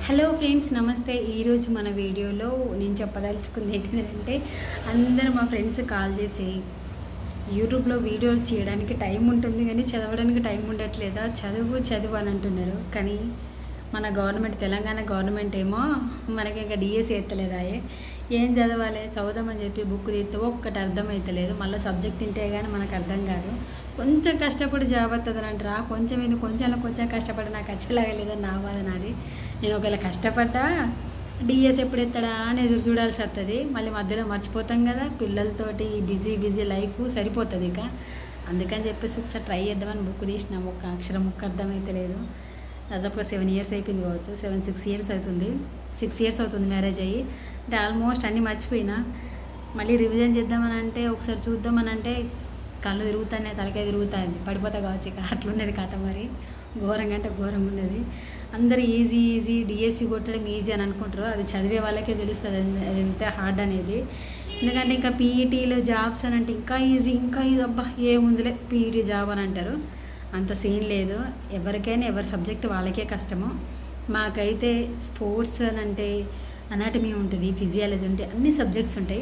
hello friends నమస్తే ఈరోజు మన వీడియోలో నేను చెప్పదలుచుకుంది ఏంటంటే అందరూ మా ఫ్రెండ్స్ కాల్ చేసి యూట్యూబ్లో వీడియోలు చేయడానికి టైం ఉంటుంది కానీ చదవడానికి టైం ఉండట్లేదా చదువు చదువు అని అంటున్నారు కానీ మన గవర్నమెంట్ తెలంగాణ గవర్నమెంట్ ఏమో మనకి ఇంకా డిఎస్సి ఎత్తలేదాయే ఏం చదవాలి చదువుదామని చెప్పి బుక్ తీస్తే ఒక్కటి అర్థమవుతలేదు మళ్ళీ సబ్జెక్ట్ ఉంటే కానీ మనకు అర్థం కాదు కొంచెం కష్టపడి జాబ్ వస్తుంది అంటారా కొంచెం ఇది కొంచెం కొంచెం కష్టపడి నాకు వచ్చేలాగా లేదని నా బాధ నాది నేను ఒకవేళ కష్టపడ్డా డిఎస్ ఎప్పుడు ఎత్తడా అని ఎదురు చూడాల్సి వస్తుంది మళ్ళీ మధ్యలో మర్చిపోతాం కదా పిల్లలతోటి బిజీ బిజీ లైఫ్ సరిపోతుంది ఇక అందుకని చెప్పేసి ఒకసారి ట్రై చేద్దామని బుక్ తీసినాం ఒక అక్షరం ముక్క అర్థమైతే లేదు దాదాపుగా సెవెన్ ఇయర్స్ అయిపోయింది కావచ్చు సెవెన్ సిక్స్ ఇయర్స్ అవుతుంది సిక్స్ ఇయర్స్ అవుతుంది మ్యారేజ్ అయ్యి అంటే ఆల్మోస్ట్ అన్నీ మర్చిపోయినా మళ్ళీ రివిజన్ చేద్దామని అంటే ఒకసారి చూద్దామని అంటే కళ్ళు తిరుగుతానే తలకాయ తిరుగుతుంది పడిపోతా కావచ్చు ఇక అట్లున్నది కథ మరి ఘోరంగా అంటే ఘోరంగా ఉన్నది అందరు ఈజీ ఈజీ డిఎస్సి కొట్టడం ఈజీ అని అనుకుంటారు అది చదివే వాళ్ళకే తెలుస్తుంది అది అది ఎంత హార్డ్ అనేది ఎందుకంటే ఇంకా పీఈటీలో జాబ్స్ అని అంటే ఇంకా ఈజీ ఇంకా ఈజీ అబ్బా ఏముందిలే పీఈటీ జాబ్ అని అంటారు అంత సీన్ లేదు ఎవరికైనా ఎవరి సబ్జెక్ట్ వాళ్ళకే కష్టము మాకైతే స్పోర్ట్స్ అని అంటే అనాటమీ ఉంటుంది ఫిజియాలజీ ఉంటాయి అన్ని సబ్జెక్ట్స్ ఉంటాయి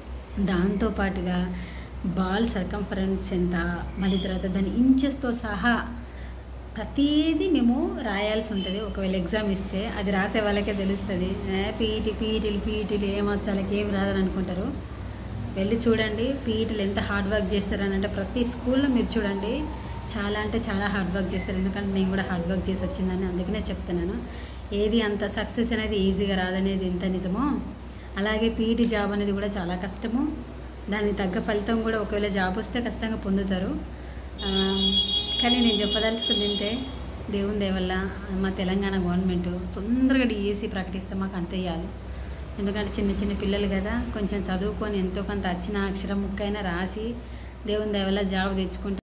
దాంతోపాటుగా బాల్ సర్కంఫరెన్స్ ఎంత మళ్ళీ తర్వాత దాని ఇంచెస్తో సహా ప్రతిదీ మేము రాయాల్సి ఉంటుంది ఒకవేళ ఎగ్జామ్ ఇస్తే అది రాసే వాళ్ళకే తెలుస్తుంది పీఈటీ పీఈటీలు పీఈటీలు ఏం వచ్చాలకి ఏం రాదని అనుకుంటారు వెళ్ళి చూడండి పీఈటీలు ఎంత హార్డ్ వర్క్ చేస్తారని అంటే ప్రతి స్కూల్లో మీరు చూడండి చాలా అంటే చాలా హార్డ్ వర్క్ చేస్తారు ఎందుకంటే నేను కూడా హార్డ్ వర్క్ చేసి వచ్చిందని అందుకనే చెప్తున్నాను ఏది అంత సక్సెస్ అనేది ఈజీగా రాదనేది ఎంత నిజమో అలాగే పీఈటీ జాబ్ అనేది కూడా చాలా కష్టము దానికి తగ్గ ఫలితం కూడా ఒకవేళ జాబ్ వస్తే ఖచ్చితంగా పొందుతారు ఆ, కానీ నేను చెప్పదలుచుకుంది ఏంటంటే దేవుని దేవల్ల మా తెలంగాణ గవర్నమెంట్ తొందరగా డిఎస్సి ప్రకటిస్తే మాకు అంత ఇవ్వాలి ఎందుకంటే చిన్న చిన్న పిల్లలు కదా కొంచెం చదువుకొని ఎంతో కొంత వచ్చిన అక్షరం ముక్కైనా రాసి దేవుని దేవల్ల జాబ్ తెచ్చుకుంటే